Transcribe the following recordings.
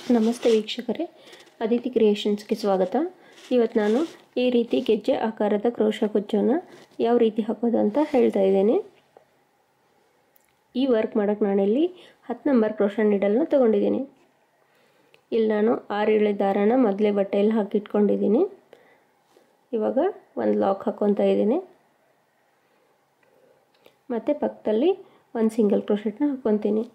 ನಮಸ್ತೆ ವೀಕ್ಷಕರೇ ಅದಿತಿ ಕ್ರಿಯೇಷನ್ಸ್ಗೆ ಸ್ವಾಗತ ಇವತ್ತು ನಾನು ಈ ರೀತಿ ಗೆಜ್ಜೆ ಆಕಾರದ ಕ್ರೋಶ ಕುಚ್ಚನ್ನು ಯಾವ ರೀತಿ ಹಾಕೋದು ಅಂತ ಹೇಳ್ತಾ ಇದ್ದೇನೆ ಈ ವರ್ಕ್ ಮಾಡೋಕ್ಕೆ ನಾನಿಲ್ಲಿ ಹತ್ತು ನಂಬರ್ ಕ್ರೋಶ ನೀಡಲ್ನ ತೊಗೊಂಡಿದ್ದೀನಿ ಇಲ್ಲಿ ನಾನು ಆರು ಎಳೆ ದಾರಾನ ಮೊದಲೇ ಬಟ್ಟೆಯಲ್ಲಿ ಹಾಕಿಟ್ಕೊಂಡಿದ್ದೀನಿ ಇವಾಗ ಒಂದು ಲಾಕ್ ಹಾಕ್ಕೊತಾ ಇದ್ದೀನಿ ಮತ್ತು ಪಕ್ಕದಲ್ಲಿ ಒಂದು ಸಿಂಗಲ್ ಕ್ರೋಶೆಟ್ನ ಹಾಕ್ಕೊತೀನಿ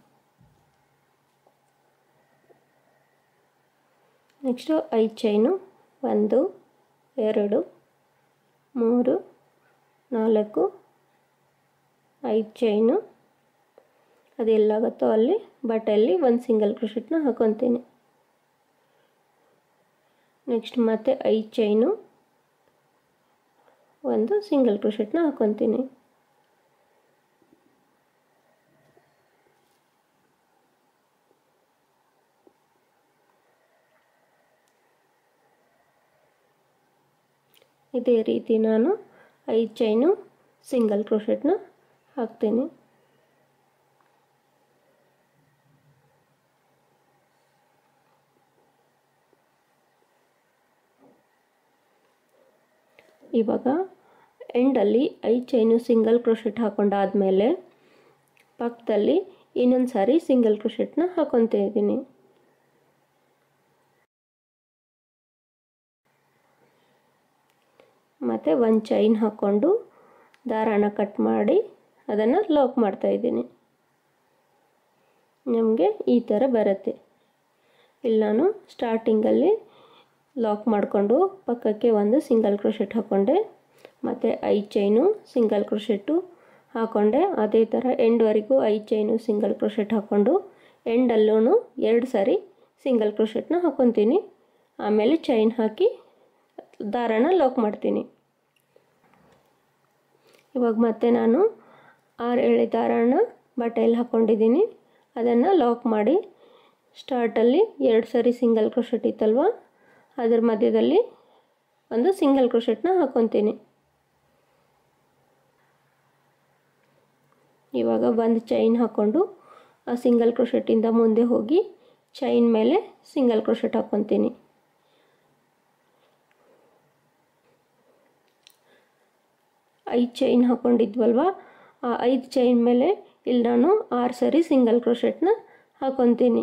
ನೆಕ್ಸ್ಟು ಐದು ಚೈನು ಒಂದು ಎರಡು ಮೂರು ನಾಲ್ಕು ಐದು ಚೈನು ಅದೆಲ್ಲಾಗುತ್ತೋ ಅಲ್ಲಿ ಬಟ್ಟೆಯಲ್ಲಿ ಒಂದು ಸಿಂಗಲ್ ಕ್ರೋಶೆಟ್ನ ಹಾಕೊತೀನಿ ನೆಕ್ಸ್ಟ್ ಮತ್ತೆ ಐದು ಚೈನು ಒಂದು ಸಿಂಗಲ್ ಕ್ರೋಶೆಟ್ನ ಹಾಕೊತೀನಿ ಇದೇ ರೀತಿ ನಾನು ಐದು ಚೈನು ಸಿಂಗಲ್ ಕ್ರೋಶೆಟ್ನ ಹಾಕ್ತೀನಿ ಇವಾಗ ಎಂಡಲ್ಲಿ ಐದು ಚೈನು ಸಿಂಗಲ್ ಕ್ರೋಶೆಟ್ ಹಾಕೊಂಡಾದಮೇಲೆ ಪಕ್ಕದಲ್ಲಿ ಇನ್ನೊಂದು ಸಾರಿ ಸಿಂಗಲ್ ಕ್ರೋಶೆಟ್ನ ಹಾಕೊತಾ ಇದ್ದೀನಿ ಮತ್ತು ಒಂದು ಚೈನ್ ಹಾಕ್ಕೊಂಡು ದಾರಾನ ಕಟ್ ಮಾಡಿ ಅದನ್ನು ಲಾಕ್ ಮಾಡ್ತಾಯಿದ್ದೀನಿ ನಮಗೆ ಈ ಥರ ಬರುತ್ತೆ ಇಲ್ಲಿ ನಾನು ಸ್ಟಾರ್ಟಿಂಗಲ್ಲಿ ಲಾಕ್ ಮಾಡಿಕೊಂಡು ಪಕ್ಕಕ್ಕೆ ಒಂದು ಸಿಂಗಲ್ ಕ್ರೋಶೆಟ್ ಹಾಕ್ಕೊಂಡೆ ಮತ್ತು ಐದು ಚೈನು ಸಿಂಗಲ್ ಕ್ರೋಶೆಟ್ಟು ಹಾಕ್ಕೊಂಡೆ ಅದೇ ಥರ ಎಂಡ್ವರೆಗೂ ಐದು ಚೈನು ಸಿಂಗಲ್ ಕ್ರೋಶೆಟ್ ಹಾಕ್ಕೊಂಡು ಎಂಡಲ್ಲೂ ಎರಡು ಸಾರಿ ಸಿಂಗಲ್ ಕ್ರೋಶೆಟ್ನ ಹಾಕ್ಕೊತೀನಿ ಆಮೇಲೆ ಚೈನ್ ಹಾಕಿ ದಾರಾನ ಲಾಕ್ ಮಾಡ್ತೀನಿ ಇವಾಗ ಮತ್ತೆ ನಾನು ಆರು ಎಳೆ ದಾರಾನ ಬಟ್ಟೆಯಲ್ಲಿ ಹಾಕ್ಕೊಂಡಿದ್ದೀನಿ ಅದನ್ನು ಲಾಕ್ ಮಾಡಿ ಸ್ಟಾರ್ಟಲ್ಲಿ ಎರಡು ಸರಿ ಸಿಂಗಲ್ ಕ್ರೋಶೆಟ್ ಇತ್ತಲ್ವ ಅದ್ರ ಮಧ್ಯದಲ್ಲಿ ಒಂದು ಸಿಂಗಲ್ ಕ್ರೋಶೆಟ್ನ ಹಾಕ್ಕೊತೀನಿ ಇವಾಗ ಒಂದು ಚೈನ್ ಹಾಕ್ಕೊಂಡು ಆ ಸಿಂಗಲ್ ಕ್ರೋಶೆಟ್ಟಿಂದ ಮುಂದೆ ಹೋಗಿ ಚೈನ್ ಮೇಲೆ ಸಿಂಗಲ್ ಕ್ರೋಶೆಟ್ ಹಾಕ್ಕೊತೀನಿ ಐದು ಚೈನ್ ಹಾಕ್ಕೊಂಡಿದ್ವಲ್ವ ಆ ಐದು ಚೈನ್ ಮೇಲೆ ಇಲ್ಲಿ ನಾನು ಆರು ಸರಿ ಸಿಂಗಲ್ ಕ್ರೋಶೆಟ್ನ ಹಾಕ್ಕೊತೀನಿ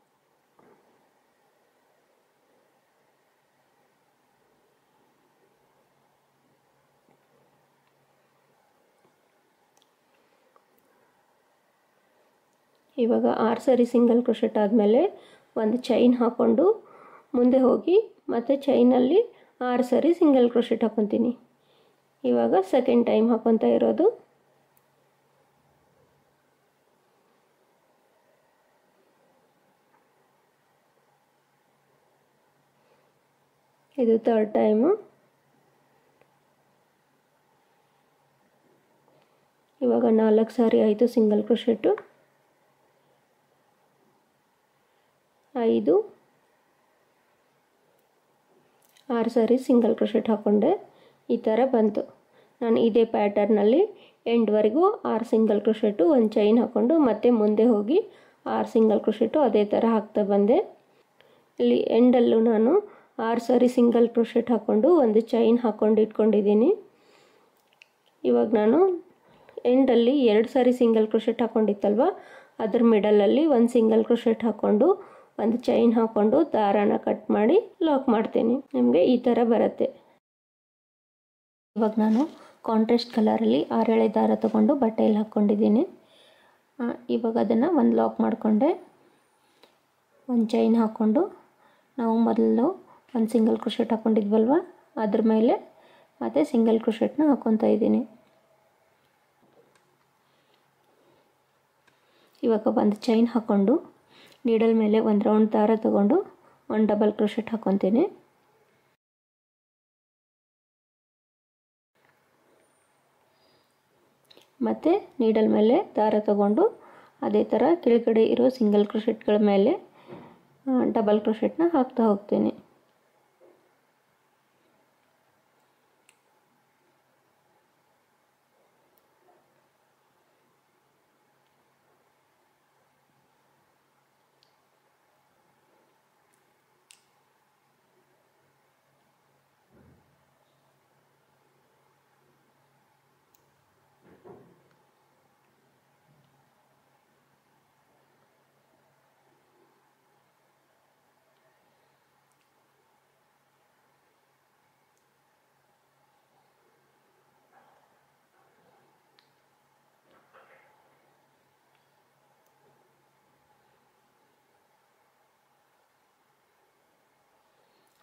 ಇವಾಗ ಆರು ಸರಿ ಸಿಂಗಲ್ ಕ್ರೋಶೆಟ್ ಆದಮೇಲೆ ಒಂದು ಚೈನ್ ಹಾಕ್ಕೊಂಡು ಮುಂದೆ ಹೋಗಿ ಮತ್ತು ಚೈನಲ್ಲಿ ಆರು ಸರಿ ಸಿಂಗಲ್ ಕ್ರೋಶೆಟ್ ಹಾಕ್ಕೊತೀನಿ ಇವಾಗ ಸೆಕೆಂಡ್ ಟೈಮ್ ಹಾಕ್ಕೊತಾ ಇರೋದು ಇದು ಥರ್ಡ್ ಟೈಮು ಇವಾಗ ನಾಲ್ಕು ಸಾರಿ ಆಯಿತು ಸಿಂಗಲ್ ಕ್ರೋಶೆಟ್ಟು ಐದು ಆರು ಸಾರಿ ಸಿಂಗಲ್ ಕ್ರೋಶೆಟ್ ಹಾಕ್ಕೊಂಡೆ ಈ ಥರ ಬಂತು ನಾನು ಇದೇ ಪ್ಯಾಟರ್ನಲ್ಲಿ ಎಂಡ್ವರೆಗೂ ಆರು ಸಿಂಗಲ್ ಕ್ರೋಶೆಟ್ಟು ಒಂದು ಚೈನ್ ಹಾಕ್ಕೊಂಡು ಮತ್ತೆ ಮುಂದೆ ಹೋಗಿ ಆರು ಸಿಂಗಲ್ ಕ್ರೋಶೆಟ್ಟು ಅದೇ ಥರ ಹಾಕ್ತಾ ಬಂದೆ ಇಲ್ಲಿ ಎಂಡಲ್ಲೂ ನಾನು ಆರು ಸಾರಿ ಸಿಂಗಲ್ ಕ್ರೋಶೆಟ್ ಹಾಕ್ಕೊಂಡು ಒಂದು ಚೈನ್ ಹಾಕ್ಕೊಂಡು ಇಟ್ಕೊಂಡಿದ್ದೀನಿ ಇವಾಗ ನಾನು ಎಂಡಲ್ಲಿ ಎರಡು ಸಾರಿ ಸಿಂಗಲ್ ಕ್ರೋಶೆಟ್ ಹಾಕ್ಕೊಂಡಿತ್ತಲ್ವ ಅದ್ರ ಮಿಡಲಲ್ಲಿ ಒಂದು ಸಿಂಗಲ್ ಕ್ರೋಶೆಟ್ ಹಾಕ್ಕೊಂಡು ಒಂದು ಚೈನ್ ಹಾಕ್ಕೊಂಡು ದಾರಾನ ಕಟ್ ಮಾಡಿ ಲಾಕ್ ಮಾಡ್ತೀನಿ ನಿಮಗೆ ಈ ಥರ ಬರುತ್ತೆ ಇವಾಗ ನಾನು ಕಾಂಟ್ರಾಸ್ಟ್ ಕಲರಲ್ಲಿ ಆರೇಳೆ ದಾರ ತೊಗೊಂಡು ಬಟ್ಟೆಯಲ್ಲಿ ಹಾಕ್ಕೊಂಡಿದ್ದೀನಿ ಇವಾಗ ಅದನ್ನು ಒಂದು ಲಾಕ್ ಮಾಡಿಕೊಂಡೆ ಒಂದು ಚೈನ್ ಹಾಕ್ಕೊಂಡು ನಾವು ಮೊದಲು ಒಂದು ಸಿಂಗಲ್ ಕ್ರೋಶೆಟ್ ಹಾಕ್ಕೊಂಡಿದ್ವಲ್ವ ಅದ್ರ ಮೇಲೆ ಮತ್ತು ಸಿಂಗಲ್ ಕ್ರೋಶೆಟ್ನ ಹಾಕ್ಕೊತಾ ಇದ್ದೀನಿ ಇವಾಗ ಒಂದು ಚೈನ್ ಹಾಕ್ಕೊಂಡು ನೀಡಲ್ ಮೇಲೆ ಒಂದು ರೌಂಡ್ ದಾರ ತಗೊಂಡು ಒಂದು ಡಬಲ್ ಕ್ರೋಶೆಟ್ ಹಾಕ್ಕೊತೀನಿ ಮತ್ತು ನೀಡಲ್ ಮೇಲೆ ದಾರ ತಗೊಂಡು ಅದೇ ಥರ ಕೆಳಗಡೆ ಇರೋ ಸಿಂಗಲ್ ಕ್ರೋಶೆಟ್ಗಳ ಮೇಲೆ ಡಬಲ್ ಕ್ರೋಶೆಟ್ನ ಹಾಕ್ತಾ ಹೋಗ್ತೀನಿ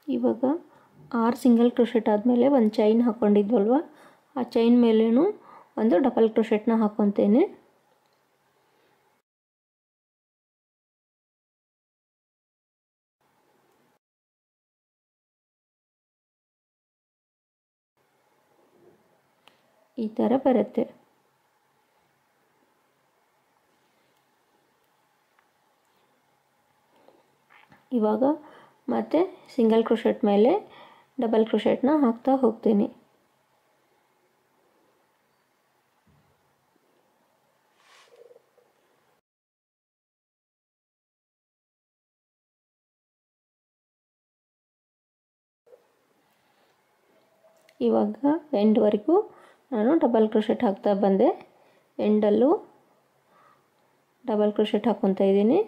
ಇವಾಗ ಆರು ಸಿಂಗಲ್ ಕ್ರೋಶೆಟ್ ಆದಮೇಲೆ ಒಂದು ಚೈನ್ ಹಾಕ್ಕೊಂಡಿದ್ವಲ್ವ ಆ ಚೈನ್ ಮೇಲೇನು ಒಂದು ಡಬಲ್ ಕ್ರೋಶೆಟ್ನ ಹಾಕ್ಕೊತೇನೆ ಈ ಥರ ಬರುತ್ತೆ ಇವಾಗ ಮತ್ತೆ ಸಿಂಗಲ್ ಕ್ರೋಶೆಟ್ ಮೇಲೆ ಡಬಲ್ ಕ್ರೋಶೆಟ್ನ ಹಾಕ್ತಾ ಹೋಗ್ತೀನಿ ಇವಾಗ ಎಂಡ್ವರೆಗೂ ನಾನು ಡಬಲ್ ಕ್ರೋಶೆಟ್ ಹಾಕ್ತಾ ಬಂದೆ ಎಂಡಲ್ಲೂ ಡಬಲ್ ಕ್ರೋಶೆಟ್ ಹಾಕ್ಕೊತಾ ಇದ್ದೀನಿ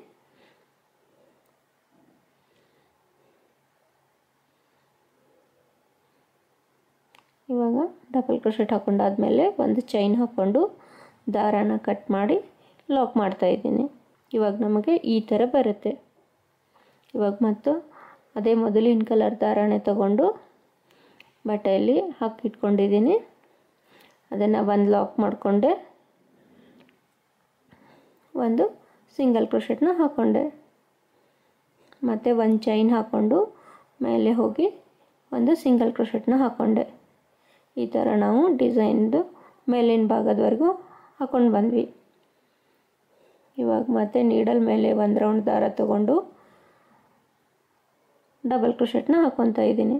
ಇವಾಗ ಡಬಲ್ ಕ್ರೋಶೆಟ್ ಹಾಕ್ಕೊಂಡಾದ್ಮೇಲೆ ಒಂದು ಚೈನ್ ಹಾಕ್ಕೊಂಡು ದಾರಾನ ಕಟ್ ಮಾಡಿ ಲಾಕ್ ಮಾಡ್ತಾ ಇದ್ದೀನಿ ಇವಾಗ ನಮಗೆ ಈ ಥರ ಬರುತ್ತೆ ಇವಾಗ ಮತ್ತು ಅದೇ ಮೊದಲಿನ ಕಲರ್ ದಾರಾನೇ ತಗೊಂಡು ಬಟ್ಟೆಯಲ್ಲಿ ಹಾಕಿಟ್ಕೊಂಡಿದ್ದೀನಿ ಅದನ್ನು ಒಂದು ಲಾಕ್ ಮಾಡಿಕೊಂಡೆ ಒಂದು ಸಿಂಗಲ್ ಕ್ರೋಶೆಟ್ನ ಹಾಕ್ಕೊಂಡೆ ಮತ್ತು ಒಂದು ಚೈನ್ ಹಾಕ್ಕೊಂಡು ಮೇಲೆ ಹೋಗಿ ಒಂದು ಸಿಂಗಲ್ ಕ್ರೋಶೆಟ್ನ ಹಾಕ್ಕೊಂಡೆ ಈ ಥರ ನಾವು ಡಿಸೈನ್ದು ಮೇಲಿನ ಭಾಗದವರೆಗೂ ಹಾಕ್ಕೊಂಡು ಬಂದ್ವಿ ಇವಾಗ ಮತ್ತೆ ನೀಡಲ್ ಮೇಲೆ ಒಂದು ರೌಂಡ್ ದಾರ ತಗೊಂಡು ಡಬಲ್ ಕ್ರೋಶೆಟ್ನ ಹಾಕ್ಕೊತಾ ಇದ್ದೀನಿ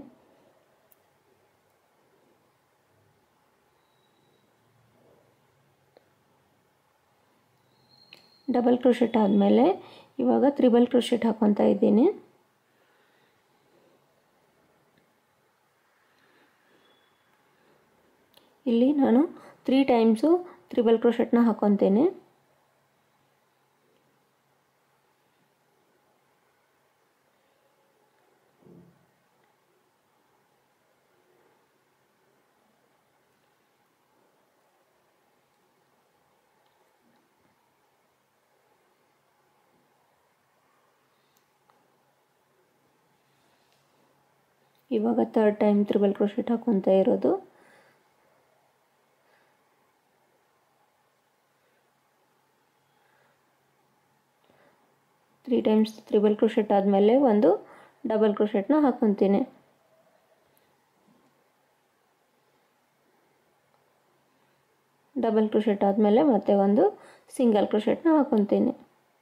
ಡಬಲ್ ಕ್ರೋಶೆಟ್ ಆದಮೇಲೆ ಇವಾಗ ತ್ರಿಬಲ್ ಕ್ರೋಶೆಟ್ ಹಾಕ್ಕೊತಾ ಇದ್ದೀನಿ ಇಲ್ಲಿ ನಾನು ತ್ರೀ ಟೈಮ್ಸು ತ್ರಿಬಲ್ ಕ್ರೋಶೆಟ್ನ ಹಾಕ್ಕೊತೇನೆ ಇವಾಗ ತರ್ಡ್ ಟೈಮ್ ತ್ರಿಬಲ್ ಕ್ರೋಶೆಟ್ ಹಾಕ್ಕೊತಾ ಇರೋದು ತ್ರೀ ಟೈಮ್ಸ್ ತ್ರಿಬಲ್ ಕ್ರೋಶೆಟ್ ಆದಮೇಲೆ ಒಂದು ಡಬಲ್ ಕ್ರೋಶೆಟ್ನ ಹಾಕ್ಕೊತೀನಿ ಡಬಲ್ ಕ್ರೋಶೆಟ್ ಆದಮೇಲೆ ಮತ್ತೆ ಒಂದು ಸಿಂಗಲ್ ಕ್ರೋಶೆಟ್ನ ಹಾಕ್ಕೊತೀನಿ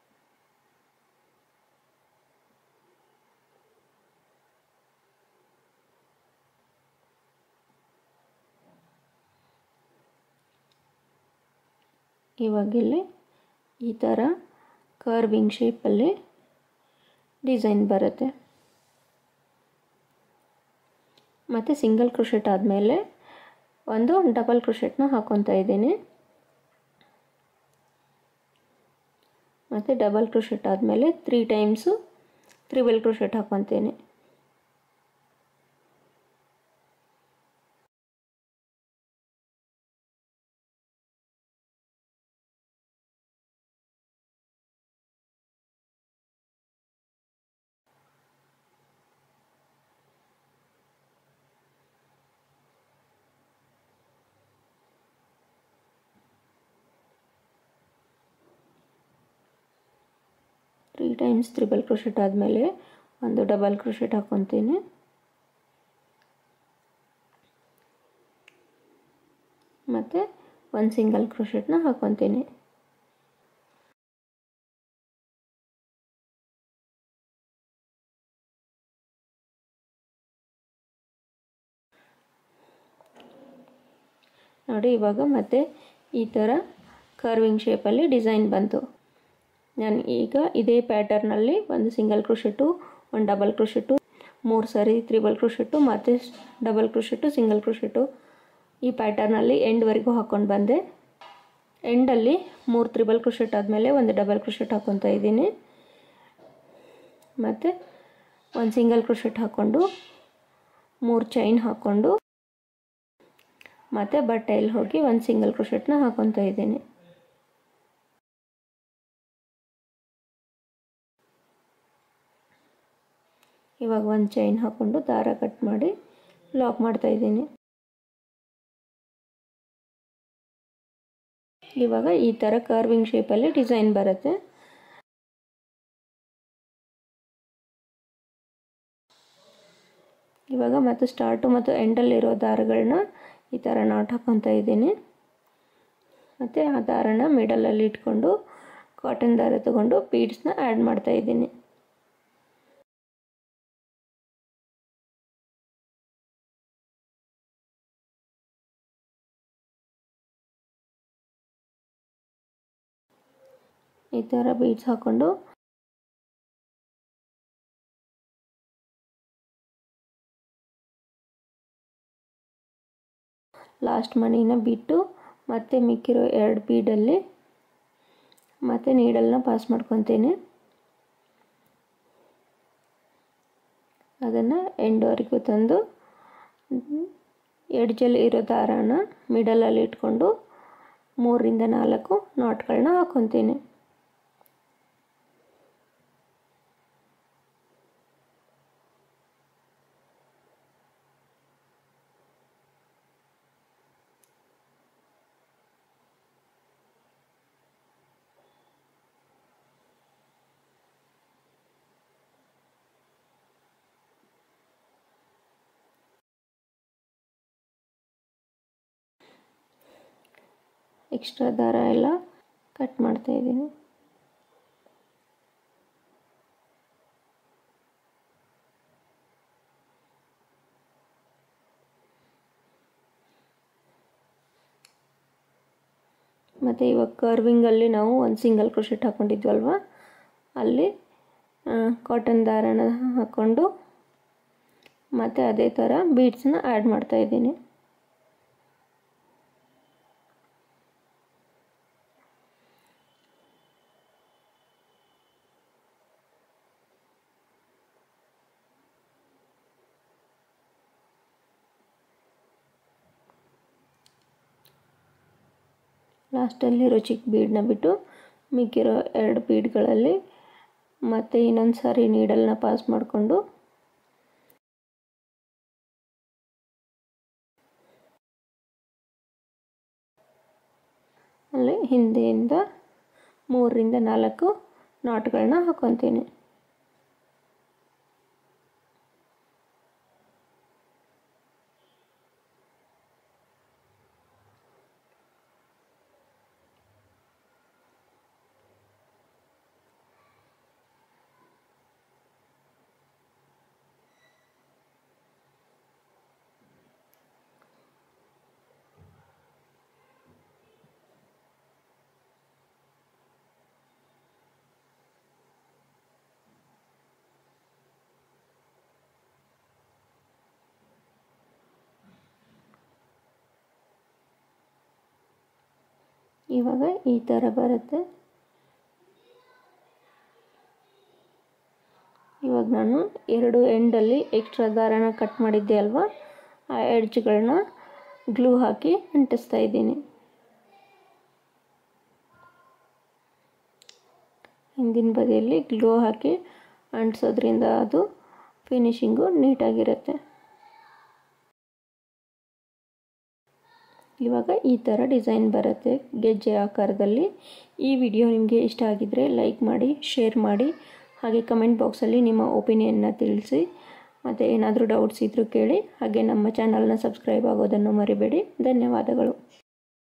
ಇವಾಗಿಲ್ಲಿ ಈ ಥರ ಕರ್ವಿಂಗ್ ಶೇಪಲ್ಲಿ ಡಿಸೈನ್ ಬರುತ್ತೆ ಮತ್ತು ಸಿಂಗಲ್ ಕ್ರೋಶೆಟ್ ಆದಮೇಲೆ ಒಂದು ಡಬಲ್ ಕ್ರೋಶೆಟ್ನ ಹಾಕ್ಕೊತಾ ಇದ್ದೀನಿ ಮತ್ತು ಡಬಲ್ ಕ್ರೋಶೆಟ್ ಆದಮೇಲೆ ತ್ರೀ ಟೈಮ್ಸು ತ್ರಿಬಲ್ ಕ್ರೋಶೆಟ್ ಹಾಕ್ಕೊತೀನಿ ತ್ರೀ ಟೈಮ್ಸ್ ತ್ರಿಬಲ್ ಕ್ರೋಶೆಟ್ ಆದಮೇಲೆ ಒಂದು ಡಬಲ್ ಕ್ರೋಶೆಟ್ ಹಾಕ್ಕೊತೀನಿ ಮತ್ತು ಒಂದು ಸಿಂಗಲ್ ಕ್ರೋಶೆಟ್ನ ಹಾಕ್ಕೊತೀನಿ ನೋಡಿ ಇವಾಗ ಮತ್ತೆ ಈ ಥರ ಕರ್ವಿಂಗ್ ಶೇಪಲ್ಲಿ ಡಿಸೈನ್ ಬಂತು ನಾನು ಈಗ ಇದೇ ಪ್ಯಾಟರ್ನಲ್ಲಿ ಒಂದು ಸಿಂಗಲ್ ಕ್ರೋಶೆಟ್ಟು ಒಂದು ಡಬಲ್ ಕ್ರೋಶೆಟ್ಟು ಮೂರು ಸಾರಿ ತ್ರಿಬಲ್ ಕ್ರೋಶೆಟ್ಟು ಮತ್ತು ಡಬಲ್ ಕ್ರೋಶೆಟ್ಟು ಸಿಂಗಲ್ ಕ್ರೋಶೆಟ್ಟು ಈ ಪ್ಯಾಟರ್ನಲ್ಲಿ ಎಂಡ್ವರೆಗೂ ಹಾಕ್ಕೊಂಡು ಬಂದೆ ಎಂಡಲ್ಲಿ ಮೂರು ತ್ರಿಬಲ್ ಕ್ರೋಶೆಟ್ ಆದಮೇಲೆ ಒಂದು ಡಬಲ್ ಕ್ರೋಶೆಟ್ ಹಾಕ್ಕೊತಾ ಇದ್ದೀನಿ ಮತ್ತು ಒಂದು ಸಿಂಗಲ್ ಕ್ರೋಶೆಟ್ ಹಾಕ್ಕೊಂಡು ಮೂರು ಚೈನ್ ಹಾಕ್ಕೊಂಡು ಮತ್ತು ಬಟ್ಟೆಯಲ್ಲಿ ಹೋಗಿ ಒಂದು ಸಿಂಗಲ್ ಕ್ರೋಶೆಟ್ನ ಹಾಕ್ಕೊತಾ ಇದ್ದೀನಿ ಇವಾಗ ಒಂದು ಚೈನ್ ಹಾಕ್ಕೊಂಡು ದಾರ ಕಟ್ ಮಾಡಿ ಲಾಕ್ ಮಾಡ್ತಾಯಿದ್ದೀನಿ ಇವಾಗ ಈ ಥರ ಕರ್ವಿಂಗ್ ಶೇಪಲ್ಲಿ ಡಿಸೈನ್ ಬರುತ್ತೆ ಇವಾಗ ಮತ್ತು ಸ್ಟಾರ್ಟು ಮತ್ತು ಎಂಡಲ್ಲಿರೋ ದಾರಗಳನ್ನ ಈ ಥರ ನಾಟ್ ಹಾಕ್ಕೊತಾ ಇದ್ದೀನಿ ಮತ್ತು ಆ ದಾರನ ಮಿಡಲಲ್ಲಿ ಇಟ್ಕೊಂಡು ಕಾಟನ್ ದಾರ ತಗೊಂಡು ಬೀಡ್ಸ್ನ ಆ್ಯಡ್ ಮಾಡ್ತಾ ಇದ್ದೀನಿ ಈ ಥರ ಬೀಡ್ಸ್ ಹಾಕ್ಕೊಂಡು ಲಾಸ್ಟ್ ಮಣಿನ ಬಿಟ್ಟು ಮತ್ತೆ ಮಿಕ್ಕಿರೋ ಎರಡು ಬೀಡಲ್ಲಿ ಮತ್ತೆ ನೀಡಲ್ನ ಪಾಸ್ ಮಾಡ್ಕೊತೀನಿ ಅದನ್ನು ಎಂಡ್ವರೆಗೂ ತಂದು ಎಡ್ಜಲ್ಲಿ ಇರೋ ದಾರಾನ ಮಿಡಲಲ್ಲಿ ಇಟ್ಕೊಂಡು ಮೂರರಿಂದ ನಾಲ್ಕು ನಾಟ್ಗಳನ್ನ ಹಾಕ್ಕೊತೀನಿ ಎಕ್ಸ್ಟ್ರಾ ದಾರ ಎಲ್ಲ ಕಟ್ ಮಾಡ್ತಾ ಇದ್ದೀನಿ ಮತ್ತು ಇವಾಗ ಕರ್ವಿಂಗಲ್ಲಿ ನಾವು ಒಂದು ಸಿಂಗಲ್ ಕ್ರೋಶೆಟ್ ಹಾಕ್ಕೊಂಡಿದ್ವಲ್ವ ಅಲ್ಲಿ ಕಾಟನ್ ದಾರನ ಹಾಕ್ಕೊಂಡು ಮತ್ತು ಅದೇ ಥರ ಬೀಡ್ಸ್ನ ಆ್ಯಡ್ ಮಾಡ್ತಾಯಿದ್ದೀನಿ ಲಾಸ್ಟಲ್ಲಿರೋ ಚಿಕ್ಕ ಬೀಡನ್ನ ಬಿಟ್ಟು ಮಿಕ್ಕಿರೋ ಎರಡು ಬೀಡ್ಗಳಲ್ಲಿ ಮತ್ತೆ ಇನ್ನೊಂದು ಸಾರಿ ನೀಡಲ್ನ ಪಾಸ್ ಮಾಡಿಕೊಂಡು ಅಲ್ಲಿ ಹಿಂದೆಯಿಂದ ಮೂರರಿಂದ ನಾಲ್ಕು ನಾಟ್ಗಳನ್ನ ಹಾಕ್ಕೊತೀನಿ ಇವಾಗ ಈ ಥರ ಬರುತ್ತೆ ಇವಾಗ ನಾನು ಎರಡು ಎಂಡಲ್ಲಿ ಎಕ್ಸ್ಟ್ರಾ ದಾರನ ಕಟ್ ಮಾಡಿದ್ದೆ ಅಲ್ವಾ ಆ ಎಡ್ಜ್ಗಳನ್ನ ಗ್ಲೂ ಹಾಕಿ ಅಂಟಿಸ್ತಾ ಇದ್ದೀನಿ ಹಿಂದಿನ ಬದಿಯಲ್ಲಿ ಗ್ಲೂ ಹಾಕಿ ಅಂಟಿಸೋದ್ರಿಂದ ಅದು ಫಿನಿಶಿಂಗು ನೀಟಾಗಿರುತ್ತೆ ಇವಾಗ ಈ ಥರ ಡಿಸೈನ್ ಬರುತ್ತೆ ಗೆಜ್ಜೆ ಆಕಾರದಲ್ಲಿ ಈ ವಿಡಿಯೋ ನಿಮಗೆ ಇಷ್ಟ ಆಗಿದ್ದರೆ ಲೈಕ್ ಮಾಡಿ ಶೇರ್ ಮಾಡಿ ಹಾಗೆ ಕಮೆಂಟ್ ಬಾಕ್ಸಲ್ಲಿ ನಿಮ್ಮ ಒಪಿನಿಯನ್ನ ತಿಳಿಸಿ ಮತ್ತು ಏನಾದರೂ ಡೌಟ್ಸ್ ಇದ್ದರೂ ಕೇಳಿ ಹಾಗೆ ನಮ್ಮ ಚಾನಲ್ನ ಸಬ್ಸ್ಕ್ರೈಬ್ ಆಗೋದನ್ನು ಮರಿಬೇಡಿ ಧನ್ಯವಾದಗಳು